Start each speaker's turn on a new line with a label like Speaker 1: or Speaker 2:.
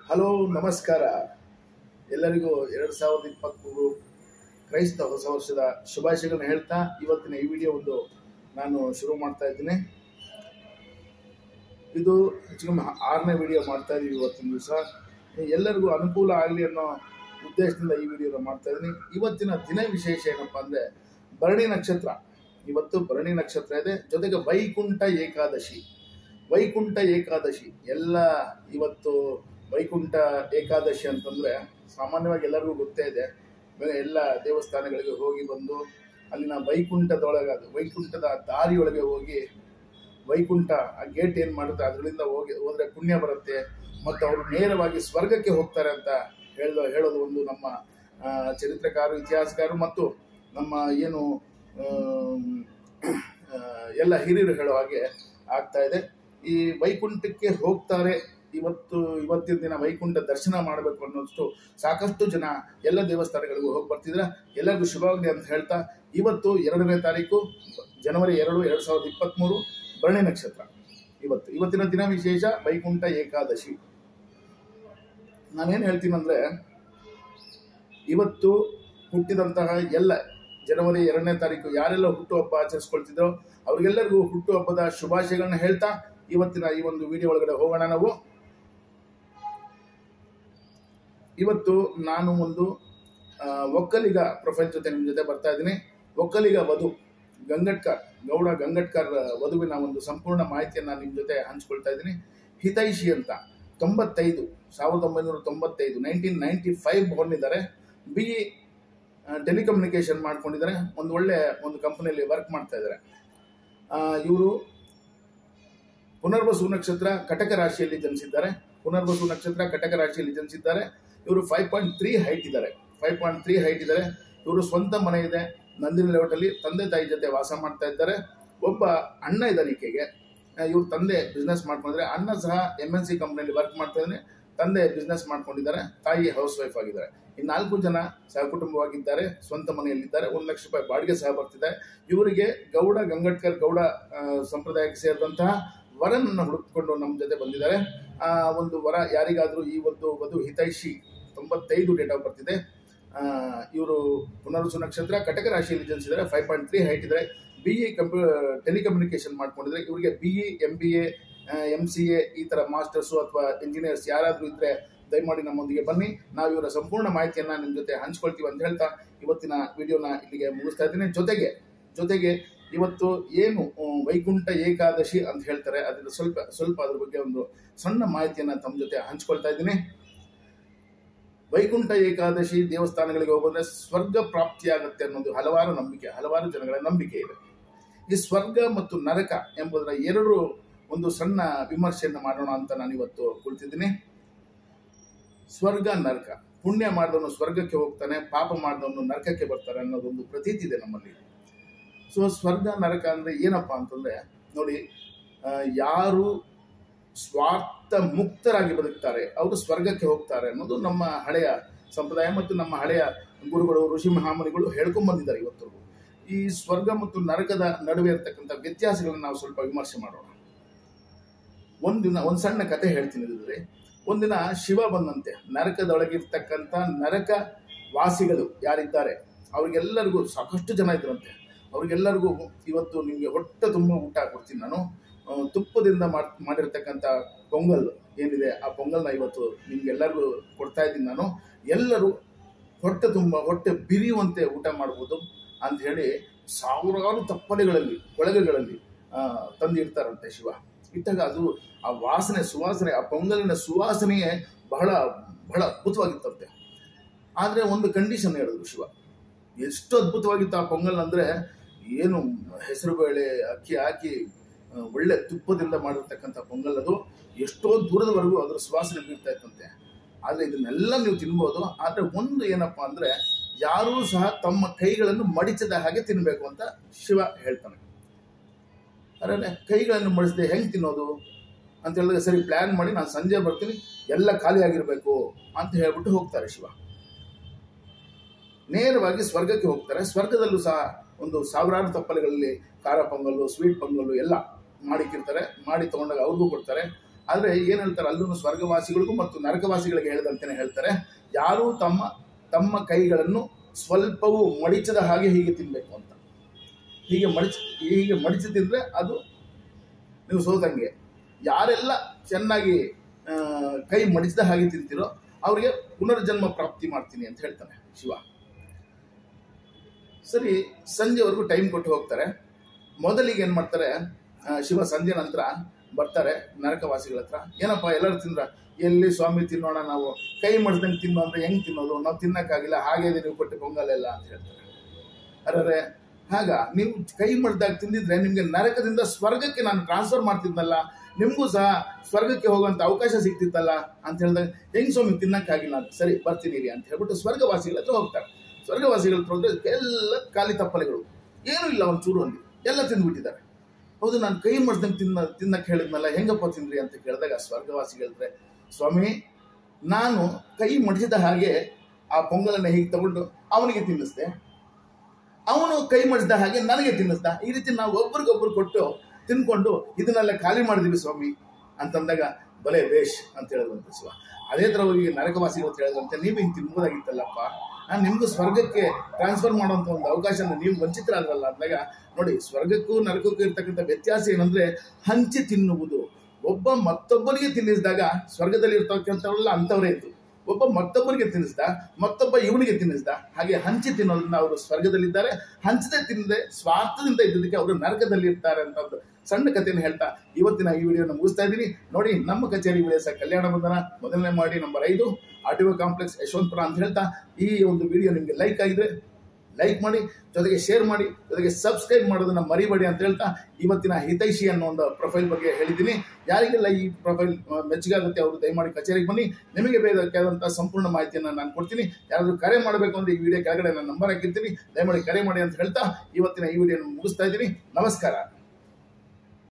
Speaker 1: hello ನಮಸ್ಕಾರ ಎಲ್ಲರಿಗೂ ಎರಡು ಸಾವಿರದ ಇಪ್ಪತ್ತ್ಮೂರು ಕ್ರೈಸ್ತ ಹೊಸ ವರ್ಷದ ಶುಭಾಶಯಗಳನ್ನ ಹೇಳ್ತಾ ಇವತ್ತಿನ ಈ ವಿಡಿಯೋ ಒಂದು ನಾನು ಶುರು ಮಾಡ್ತಾ ಇದ್ದೀನಿ ಇದು ಹೆಚ್ಚು ಕಮ್ಮಿ ಆರನೇ ವಿಡಿಯೋ ಮಾಡ್ತಾ ಇದ್ದೀವಿ ಇವತ್ತಿನ ದಿವಸ ಎಲ್ಲರಿಗೂ ಅನುಕೂಲ ಆಗಲಿ ಅನ್ನೋ ಉದ್ದೇಶದಿಂದ ಈ ವಿಡಿಯೋನ ಮಾಡ್ತಾ ಇದ್ದೀನಿ ಇವತ್ತಿನ ದಿನ ವಿಶೇಷ ಏನಪ್ಪ ಅಂದರೆ ಭರಣಿ ನಕ್ಷತ್ರ ಇವತ್ತು ಭರಣಿ ನಕ್ಷತ್ರ ಇದೆ ಜೊತೆಗೆ ವೈಕುಂಠ ಏಕಾದಶಿ ವೈಕುಂಠ ಏಕಾದಶಿ ಎಲ್ಲ ಇವತ್ತು ವೈಕುಂಠ ಏಕಾದಶಿ ಅಂತಂದರೆ ಸಾಮಾನ್ಯವಾಗಿ ಎಲ್ಲರಿಗೂ ಗೊತ್ತೇ ಇದೆ ಬೇರೆ ಎಲ್ಲ ದೇವಸ್ಥಾನಗಳಿಗೆ ಹೋಗಿ ಬಂದು ಅಲ್ಲಿನ ವೈಕುಂಠದೊಳಗೆ ಅದು ವೈಕುಂಠದ ದಾರಿಯೊಳಗೆ ಹೋಗಿ ವೈಕುಂಠ ಆ ಗೇಟ್ ಏನು ಮಾಡುತ್ತೆ ಅದರಿಂದ ಹೋಗಿ ಹೋದರೆ ಪುಣ್ಯ ಬರುತ್ತೆ ಮತ್ತು ಅವರು ನೇರವಾಗಿ ಸ್ವರ್ಗಕ್ಕೆ ಹೋಗ್ತಾರೆ ಅಂತ ಹೇಳೋ ಹೇಳೋದು ಒಂದು ನಮ್ಮ ಆ, ಚರಿತ್ರಕಾರರು ಇತಿಹಾಸಕಾರರು ಮತ್ತು ನಮ್ಮ ಏನು ಆಮ್, ಆ, ಎಲ್ಲ ಹಿರಿಯರು ಹೇಳೋ ಹಾಗೆ ಆಗ್ತಾ ಇದೆ ಈ ವೈಕುಂಠಕ್ಕೆ ಹೋಗ್ತಾರೆ ಇವತ್ತು ಇವತ್ತಿನ ದಿನ ವೈಕುಂಠ ದರ್ಶನ ಮಾಡಬೇಕು ಅನ್ನೋಷ್ಟು ಸಾಕಷ್ಟು ಜನ ಎಲ್ಲ ದೇವಸ್ಥಾನಗಳಿಗೂ ಹೋಗಿ ಬರ್ತಿದ್ರ ಎಲ್ಲರಿಗೂ ಶುಭವಾಗಲಿ ಅಂತ ಹೇಳ್ತಾ ಇವತ್ತು ಎರಡನೇ ತಾರೀಕು ಜನವರಿ ಎರಡು ಎರಡು ಸಾವಿರದ ಇಪ್ಪತ್ತ್ಮೂರು ಭರಣಿ ನಕ್ಷತ್ರ ಇವತ್ತು ಇವತ್ತಿನ ದಿನ ವಿಶೇಷ ವೈಕುಂಠ ಏಕಾದಶಿ ನಾನೇನು ಹೇಳ್ತೀನಂದ್ರೆ ಇವತ್ತು ಹುಟ್ಟಿದಂತಹ ಎಲ್ಲ ಜನವರಿ ಎರಡನೇ ತಾರೀಕು ಯಾರೆಲ್ಲ ಹುಟ್ಟುಹಬ್ಬ ಆಚರಿಸ್ಕೊಳ್ತಿದ್ರೋ ಅವ್ರಿಗೆಲ್ಲರಿಗೂ ಹುಟ್ಟುಹಬ್ಬದ ಶುಭಾಶಯಗಳನ್ನ ಹೇಳ್ತಾ ಇವತ್ತಿನ ಈ ಒಂದು ವಿಡಿಯೋ ಒಳಗಡೆ ಹೋಗೋಣ ನಾವು ಇವತ್ತು ನಾನು ಒಂದು ಆ, ಒಕ್ಕಲಿಗ ಪ್ರೊಫೈಲ್ ಜೊತೆ ನಿಮ್ಮ ಜೊತೆ ಬರ್ತಾ ಇದ್ದೀನಿ ಒಕ್ಕಲಿಗ ವಧು ಗಂಗಟ್ಕರ್ ಗೌಡ ಗಂಗಟ್ಕರ್ ವಧುವಿನ ಒಂದು ಸಂಪೂರ್ಣ ಮಾಹಿತಿಯನ್ನು ನಿಮ್ಮ ಜೊತೆ ಹಂಚ್ಕೊಳ್ತಾ ಇದ್ದೀನಿ ಹಿತೈಷಿ ಅಂತ ತೊಂಬತ್ತೈದು ಸಾವಿರದ ಒಂಬೈನೂರ ತೊಂಬತ್ತೈದು ನೈನ್ಟೀನ್ ನೈಂಟಿ ಫೈವ್ ಬಂದಿದ್ದಾರೆ ಬಿ ಇ ಟೆಲಿಕಮ್ಯುನಿಕೇಶನ್ ಮಾಡ್ಕೊಂಡಿದ್ದಾರೆ ಒಂದು ಒಳ್ಳೆ ಒಂದು ಕಂಪನಿಯಲ್ಲಿ ವರ್ಕ್ ಮಾಡ್ತಾ ಇದ್ದಾರೆ ಇವರು ಪುನರ್ವಸು ನಕ್ಷತ್ರ ಕಟಕ ರಾಶಿಯಲ್ಲಿ ಜನಿಸಿದ್ದಾರೆ ಪುನರ್ವಸು ನಕ್ಷತ್ರ ಕಟಕ ರಾಶಿಯಲ್ಲಿ ಜನಿಸಿದ್ದಾರೆ ಇವರು ಫೈವ್ ಪಾಯಿಂಟ್ ತ್ರೀ ಹೈಟ್ ಇದ್ದಾರೆ ಫೈವ್ ಪಾಯಿಂಟ್ ತ್ರೀ ಹೈಟ್ ಇದ್ದಾರೆ ಇವರು ಸ್ವಂತ ಮನೆ ಇದೆ ನಂದಿನಿ ಲೇಔಟಲ್ಲಿ ತಂದೆ ತಾಯಿ ಜೊತೆ ವಾಸ ಮಾಡ್ತಾ ಇದ್ದಾರೆ ಒಬ್ಬ ಅಣ್ಣ ಇದ್ದಾನೆ ಈಕೆಗೆ ಇವ್ರ ತಂದೆ ಬಿಸ್ನೆಸ್ ಮಾಡ್ಕೊಂಡಿದ್ದಾರೆ ಅಣ್ಣ ಸಹ ಎಮ್ ಎನ್ ಸಿ ಕಂಪ್ನಿಯಲ್ಲಿ ವರ್ಕ್ ಮಾಡ್ತಾ ಇದ್ದಾನೆ ತಂದೆ ಬಿಸ್ನೆಸ್ ಮಾಡ್ಕೊಂಡಿದ್ದಾರೆ ತಾಯಿ ಹೌಸ್ ವೈಫ್ ಆಗಿದ್ದಾರೆ ಈ ನಾಲ್ಕು ಜನ ಸಹಕುಟುಂಬವಾಗಿದ್ದಾರೆ ಸ್ವಂತ ಮನೆಯಲ್ಲಿದ್ದಾರೆ ಒಂದು ಲಕ್ಷ ರೂಪಾಯಿ ಬಾಡಿಗೆ ಸಹ ಬರ್ತಿದೆ ಇವರಿಗೆ ಗೌಡ ಗಂಗಟ್ಕರ್ ಗೌಡ ಆ, ಸಂಪ್ರದಾಯಕ್ಕೆ ಸೇರಿದಂತಹ ವರನನ್ನು ಹುಡುಕಿಕೊಂಡು ನಮ್ಮ ಜೊತೆ ಬಂದಿದ್ದಾರೆ ಆ ಒಂದು ವರ ಯಾರಿಗಾದರೂ ಈ ಒಂದು ವಧು ಹಿತೈಷಿ ತೊಂಬತ್ತೈದು ಡೇಟ್ ಆಫ್ ಬರ್ತಿದೆ ಇವರು ಪುನರ್ವಸು ನಕ್ಷತ್ರ ಕಟಕ ರಾಶಿಯಲ್ಲಿ ಜನಿಸಿದ್ದಾರೆ ಫೈವ್ ಪಾಯಿಂಟ್ ತ್ರೀ ಹೈಟ್ ಇದ್ದಾರೆ ಬಿ ಇ ಕಂಪ್ಯೂ ಟೆಲಿಕಮ್ಯುನಿಕೇಶನ್ ಮಾಡ್ಕೊಂಡಿದ್ದಾರೆ ಇವರಿಗೆ B E M B A M C A ಈ ಥರ ಮಾಸ್ಟರ್ಸು ಅಥವಾ ಇಂಜಿನಿಯರ್ಸ್ ಯಾರಾದರೂ ಇದ್ದರೆ ದಯಮಾಡಿ ನಮ್ಮೊಂದಿಗೆ ಬನ್ನಿ ನಾವು ಇವರ ಸಂಪೂರ್ಣ ಮಾಹಿತಿಯನ್ನು ನಿಮ್ಮ ಜೊತೆ ಹಂಚ್ಕೊಳ್ತೀವಿ ಅಂತ ಹೇಳ್ತಾ ಇವತ್ತಿನ ವಿಡಿಯೋನ ಇಲ್ಲಿಗೆ ಮುಗಿಸ್ತಾ ಇದ್ದೀನಿ ಜೊತೆಗೆ ಜೊತೆಗೆ ಇವತ್ತು ಏನು ಆ, ವೈಕುಂಠ ಏಕಾದಶಿ ಅಂತ ಹೇಳ್ತಾರೆ ಅದರಿಂದ ಸ್ವಲ್ಪ ಸ್ವಲ್ಪ ಅದ್ರ ಬಗ್ಗೆ ಒಂದು ಸಣ್ಣ ಮಾಹಿತಿಯನ್ನು ತಮ್ಮ ಜೊತೆ ಹಂಚ್ಕೊಳ್ತಾ ಇದ್ದೀನಿ ವೈಕುಂಠ ಏಕಾದಶಿ ದೇವಸ್ಥಾನಗಳಿಗೆ ಹೋಗೋದ್ರೆ ಸ್ವರ್ಗ ಪ್ರಾಪ್ತಿಯಾಗತ್ತೆ ಅನ್ನೋದು ಹಲವಾರು ನಂಬಿಕೆ ಹಲವಾರು ಜನಗಳ ನಂಬಿಕೆ ಇದೆ ಈ ಸ್ವರ್ಗ ಮತ್ತು ನರಕ ಎಂಬುದರ ಎರಡು ಒಂದು ಸಣ್ಣ ವಿಮರ್ಶೆಯನ್ನು ಮಾಡೋಣ ಅಂತ ನಾನು ಇವತ್ತು ಕುಳಿತಿದ್ದೀನಿ ಸ್ವರ್ಗ ನರಕ ಪುಣ್ಯ ಮಾಡಿದವನು ಸ್ವರ್ಗಕ್ಕೆ ಹೋಗ್ತಾನೆ ಪಾಪ ಮಾಡಿದವನು ನರಕಕ್ಕೆ ಬರ್ತಾರೆ ಅನ್ನೋದೊಂದು ಪ್ರತೀತಿ ಇದೆ ನಮ್ಮಲ್ಲಿ ಸೊ ಸ್ವರ್ಗ ನರಕ ಅಂದ್ರೆ ಏನಪ್ಪಾ ಅಂತಂದ್ರೆ ನೋಡಿ ಆ, ಯಾರು ಸ್ವಾರ್ಥ ಮುಕ್ತರಾಗಿ ಬದುಕ್ತಾರೆ ಅವರು ಸ್ವರ್ಗಕ್ಕೆ ಹೋಗ್ತಾರೆ ಅನ್ನೋದು ನಮ್ಮ ಹಳೆಯ ಸಂಪ್ರದಾಯ ಮತ್ತು ನಮ್ಮ ಹಳೆಯ ಗುರುಗಳು ಋಷಿ ಮಹಾಮುನಿಗಳು ಹೇಳ್ಕೊಂಡ್ ಬಂದಿದ್ದಾರೆ ಇವತ್ತರೆಗೂ ಈ ಸ್ವರ್ಗ ಮತ್ತು ನರಕದ ನಡುವೆ ಇರತಕ್ಕಂಥ ವ್ಯತ್ಯಾಸಗಳನ್ನು ನಾವು ಸ್ವಲ್ಪ ವಿಮರ್ಶೆ ಮಾಡೋಣ ಒಂದಿನ ಒಂದು ಸಣ್ಣ ಕತೆ ಹೇಳ್ತೀನಿ ಇದ್ರೆ ಒಂದಿನ ಶಿವ ಬಂದಂತೆ ನರಕದೊಳಗಿರ್ತಕ್ಕಂಥ ನರಕ ವಾಸಿಗಳು ಯಾರಿದ್ದಾರೆ ಅವರಿಗೆಲ್ಲರಿಗೂ ಸಾಕಷ್ಟು ಜನ ಇದ್ರಂತೆ ಅವ್ರಿಗೆಲ್ಲರಿಗೂ ಇವತ್ತು ನಿಮಗೆ ಹೊಟ್ಟೆ ತುಂಬ ಊಟ ಕೊಡ್ತೀನಿ ನಾನು ಆ, ತುಪ್ಪದಿಂದ ಮಾಡ್ ಮಾಡಿರ್ತಕ್ಕಂಥ ಪೊಂಗಲ್ ಏನಿದೆ ಆ ಪೊಂಗಲ್ನ ಇವತ್ತು ನಿಮ್ಗೆಲ್ಲರಿಗೂ ಕೊಡ್ತಾ ಇದ್ದೀನಿ ನಾನು ಎಲ್ಲರೂ ಹೊಟ್ಟೆ ತುಂಬ ಹೊಟ್ಟೆ ಬಿರಿಯುವಂತೆ ಊಟ ಮಾಡ್ಬೋದು ಅಂತ ಹೇಳಿ ಸಾವಿರಾರು ತಪ್ಪಲೆಗಳಲ್ಲಿ ಕೊಳಗೆಗಳಲ್ಲಿ ಆ, ತಂದು ಇಡ್ತಾರಂತೆ ಶಿವ ಇಟ್ಟಾಗ ಅದು ಆ ವಾಸನೆ ಸುವಾಸನೆ ಆ ಪೊಂಗಲಿನ ಸುವಾಸನೆಯೇ ಬಹಳ ಬಹಳ ಅದ್ಭುತವಾಗಿತ್ತಂತೆ ಆದರೆ ಒಂದು ಕಂಡೀಷನ್ ಹೇಳಿದ್ರು ಶಿವ ಎಷ್ಟು ಅದ್ಭುತವಾಗಿತ್ತು ಆ ಪೊಂಗಲ್ ಅಂದರೆ ಏನು ಹೆಸರುಬೇಳೆ ಅಕ್ಕಿ ಹಾಕಿ ಆ, ಒಳ್ಳೆ ತುಪ್ಪದಿಂದ ಮಾಡಿರ್ತಕ್ಕಂಥ ಪೊಂಗಲ್ ಅದು ಎಷ್ಟೋ ದೂರದವರೆಗೂ ಅದರ ಸುವಾಸನೆ ಬೀರ್ತಾ ಇತ್ತಂತೆ ಆದರೆ ಇದನ್ನೆಲ್ಲ ನೀವು ತಿನ್ಬೋದು ಆದರೆ ಒಂದು ಏನಪ್ಪಾ ಅಂದರೆ ಯಾರೂ ಸಹ ತಮ್ಮ ಕೈಗಳನ್ನು ಮಡಿಚದ ಹಾಗೆ ತಿನ್ನಬೇಕು ಅಂತ ಶಿವ ಹೇಳ್ತಾನೆ ಅರೆ ಕೈಗಳನ್ನು ಮಡಿಸದೆ ಹೆಂಗೆ ತಿನ್ನೋದು ಅಂತ ಹೇಳಿದ್ರೆ ಸರಿ ಪ್ಲ್ಯಾನ್ ಮಾಡಿ ನಾನು ಸಂಜೆ ಬರ್ತೀನಿ ಎಲ್ಲ ಖಾಲಿ ಆಗಿರಬೇಕು ಅಂತ ಹೇಳ್ಬಿಟ್ಟು ಹೋಗ್ತಾರೆ ಶಿವ ನೇರವಾಗಿ ಸ್ವರ್ಗಕ್ಕೆ ಹೋಗ್ತಾರೆ ಸ್ವರ್ಗದಲ್ಲೂ ಸಹ ಒಂದು ಸಾವಿರಾರು ತಪ್ಪಲೆಗಳಲ್ಲಿ ಖಾರ ಪೊಂಗಲ್ಲು ಸ್ವೀಟ್ ಪೊಂಗಲ್ಲು ಎಲ್ಲ ಮಾಡಿಕ್ಕಿರ್ತಾರೆ ಮಾಡಿ ತಗೊಂಡಾಗ ಅವ್ರಿಗೂ ಕೊಡ್ತಾರೆ ಆದ್ರೆ ಏನ್ ಹೇಳ್ತಾರೆ ಅಲ್ಲೂ ಸ್ವರ್ಗವಾಸಿಗಳಿಗೂ ಮತ್ತು ನರಕವಾಸಿಗಳಿಗೆ ಹೇಳಿದಂತೆಯೇ ಹೇಳ್ತಾರೆ ಯಾರೂ ತಮ್ಮ ತಮ್ಮ ಕೈಗಳನ್ನು ಸ್ವಲ್ಪವೂ ಮಡಿಚದ ಹಾಗೆ ಹೀಗೆ ತಿನ್ಬೇಕು ಅಂತ ಹೀಗೆ ಮಡಿಚ ಹೀಗೆ ಮಡಿಚಿ ತಿಂದ್ರೆ ಅದು ನೀವು ಸೋತಂಗೆ ಯಾರೆಲ್ಲ ಚೆನ್ನಾಗಿ ಆ, ಕೈ ಮಡಿಸಿದ ಹಾಗೆ ತಿಂತಿರೋ ಅವರಿಗೆ ಪುನರ್ಜನ್ಮ ಪ್ರಾಪ್ತಿ ಮಾಡ್ತೀನಿ ಅಂತ ಹೇಳ್ತಾನೆ ಶಿವ ಸರಿ ಸಂಜೆವರೆಗೂ ಟೈಮ್ ಕೊಟ್ಟು ಹೋಗ್ತಾರೆ ಮೊದಲಿಗೆ ಏನ್ ಮಾಡ್ತಾರೆ ಆ, ಶಿವ ಸಂಜೆ ನಂತರ ಬರ್ತಾರೆ ನರಕವಾಸಿಗಳ ಹತ್ರ ಏನಪ್ಪ ಎಲ್ಲರೂ ತಿಂದ್ರ ಎಲ್ಲಿ ಸ್ವಾಮಿ ತಿನ್ನೋಣ ನಾವು ಕೈ ಮಡ್ದಂಗೆ ತಿನ್ನೋ ಅಂದ್ರೆ ಹೆಂಗ್ ತಿನ್ನೋದು ನಾವು ತಿನ್ನಕ್ಕಾಗಿಲ್ಲ ಹಾಗೆ ಇದೆ ನೀವು ಕೊಟ್ಟು ಪೊಂಗಲೆಲ್ಲ ಅಂತ ಹೇಳ್ತಾರೆ ಅರೆ ಹಾಗ ನೀವು ಕೈ ಮಡ್ದಾಗ ತಿಂದಿದ್ರೆ ನಿಮ್ಗೆ ನರಕದಿಂದ ಸ್ವರ್ಗಕ್ಕೆ ನಾನು ಟ್ರಾನ್ಸ್ಫರ್ ಮಾಡ್ತಿದ್ನಲ್ಲ ನಿಮಗೂ ಸಹ ಸ್ವರ್ಗಕ್ಕೆ ಹೋಗುವಂತ ಅವಕಾಶ ಸಿಗ್ತಿತ್ತಲ್ಲ ಅಂತ ಹೇಳಿದಾಗ ಹೆಂಗ್ ಸ್ವಾಮಿ ತಿನ್ನಕ್ಕಾಗಿಲ್ಲ ಅಂತ ಸರಿ ಬರ್ತೀನಿ ರೀ ಅಂತ ಹೇಳ್ಬಿಟ್ಟು ಸ್ವರ್ಗವಾಸಿಗಳ ಹತ್ರ ಹೋಗ್ತಾರೆ ಸ್ವರ್ಗವಾಸಿಗಳ ಹತ್ರ ಹೋದ್ರೆ ಎಲ್ಲ ಖಾಲಿ ತಪ್ಪಲೆಗಳು ಏನೂ ಇಲ್ಲ ಒಂದು ಚೂರು ಒಂದು ಎಲ್ಲ ತಿಂದ್ಬಿಟ್ಟಿದ್ದಾರೆ ಹೌದು ನಾನು ಕೈ ಮಾಡ್ದಂಗೆ ತಿನ್ನ ತಿನ್ನಕ್ಕೆ ಹೇಳಿದ್ನಲ್ಲ ಹೆಂಗಪ್ಪ ತಿಂದ್ರಿ ಅಂತ ಕೇಳಿದಾಗ ಸ್ವರ್ಗವಾಸಿ ಹೇಳ್ತಾರೆ ಸ್ವಾಮಿ ನಾನು ಕೈ ಮಡಿಸಿದ ಹಾಗೆ ಆ ಪೊಂಗಲನ್ನ ಹೀಗೆ ತಗೊಂಡು ಅವನಿಗೆ ತಿನ್ನಿಸ್ದೆ ಅವನು ಕೈ ಮಡಿಸಿದ ಹಾಗೆ ನನಗೆ ತಿನ್ನಿಸ್ದ ಈ ರೀತಿ ನಾವು ಒಬ್ರಿಗೊಬ್ರು ಕೊಟ್ಟು ತಿನ್ಕೊಂಡು ಇದನ್ನೆಲ್ಲ ಖಾಲಿ ಮಾಡಿದೀವಿ ಸ್ವಾಮಿ ಅಂತಂದಾಗ ಬಲೆ ಬೇಷ್ ಅಂತ ಹೇಳಿದಂತೆ ಶಿವ ಅದೇ ತರ ಹೋಗಿ ನರಕವಾಸಿಗಳು ಅಂತ ಹೇಳಿದಂತೆ ನೀವು ಹಿಂಗೆ ತಿನ್ಬೋದಾಗಿತ್ತಲ್ಲಪ್ಪ ನಾನು ನಿಮ್ಗೂ ಸ್ವರ್ಗಕ್ಕೆ ಟ್ರಾನ್ಸ್ಫರ್ ಮಾಡುವಂತ ಒಂದು ಅವಕಾಶನ ನೀವು ವಂಚಿತರಾದ್ರಲ್ಲ ಅಂದಾಗ ನೋಡಿ ಸ್ವರ್ಗಕ್ಕೂ ನರಕಕ್ಕೂ ಇರ್ತಕ್ಕಂಥ ವ್ಯತ್ಯಾಸ ಏನಂದ್ರೆ ಹಂಚಿ ತಿನ್ನುವುದು ಒಬ್ಬ ಮತ್ತೊಬ್ಬನಿಗೆ ತಿನ್ನಿಸಿದಾಗ ಸ್ವರ್ಗದಲ್ಲಿ ಇರ್ತಕ್ಕಂಥವರೆಲ್ಲ ಅಂಥವರೇ ಇತ್ತು ಒಬ್ಬ ಮತ್ತೊಬ್ಬರಿಗೆ ತಿನ್ನಿಸ್ದ ಮತ್ತೊಬ್ಬ ಇವನಿಗೆ ತಿನ್ನಿಸ್ದ ಹಾಗೆ ಹಂಚಿ ತಿನ್ನೋದ್ರಿಂದ ಅವರು ಸ್ವರ್ಗದಲ್ಲಿದ್ದಾರೆ ಹಂಚದೆ ತಿನ್ನದೆ ಸ್ವಾರ್ಥದಿಂದ ಇದ್ದದಕ್ಕೆ ಅವರು ನರಕದಲ್ಲಿ ಇರ್ತಾರೆ ಅಂತ ಒಂದು ಸಣ್ಣ ಕಥೆಯನ್ನು ಹೇಳ್ತಾ ಇವತ್ತಿನ ಈ ವಿಡಿಯೋನ ಮುಗಿಸ್ತಾ ಇದ್ದೀನಿ ನೋಡಿ ನಮ್ಮ ಕಚೇರಿ ವಿಳಾಸ ಕಲ್ಯಾಣ ಬಂಧನ ಮೊದಲನೇ ಮಾಡಿ ನಂಬರ್ ಐದು R T O complex Yeshwantpur ಅಂತ ಹೇಳ್ತಾ ಈ ಒಂದು ವಿಡಿಯೋ ನಿಮಗೆ ಲೈಕ್ ಆಗಿದೆ ಲೈಕ್ ಮಾಡಿ ಜೊತೆಗೆ ಶೇರ್ ಮಾಡಿ ಜೊತೆಗೆ ಸಬ್ಸ್ಕ್ರೈಬ್ ಮಾಡೋದನ್ನ ಮರಿಬೇಡಿ ಅಂತ ಹೇಳ್ತಾ ಇವತ್ತಿನ ಹಿತೈಷಿ ಅನ್ನೋ ಒಂದು ಪ್ರೊಫೈಲ್ ಬಗ್ಗೆ ಹೇಳಿದ್ದೀನಿ ಯಾರಿಗೆಲ್ಲ ಈ ಪ್ರೊಫೈಲ್ ಮೆಚ್ಚುಗೆ ಆಗುತ್ತೆ ಅವರು ದಯಮಾಡಿ ಕಚೇರಿಗೆ ಬನ್ನಿ ನಿಮಗೆ ಬೇಕಾದಂಥ ಸಂಪೂರ್ಣ ಮಾಹಿತಿಯನ್ನು ನಾನು ಕೊಡ್ತೀನಿ ಯಾರಾದರೂ ಕರೆ ಮಾಡಬೇಕು ಅಂದ್ರೆ ಈ ವಿಡಿಯೋ ಕೆಳಗಡೆ ನಾನು ನಂಬರ್ ಹಾಕಿರ್ತೀನಿ ದಯಮಾಡಿ ಕರೆ ಮಾಡಿ ಅಂತ ಹೇಳ್ತಾ ಇವತ್ತಿನ ಈ ವಿಡಿಯೋ ಮುಗಿಸ್ತಾ ಇದ್ದೀನಿ ನಮಸ್ಕಾರ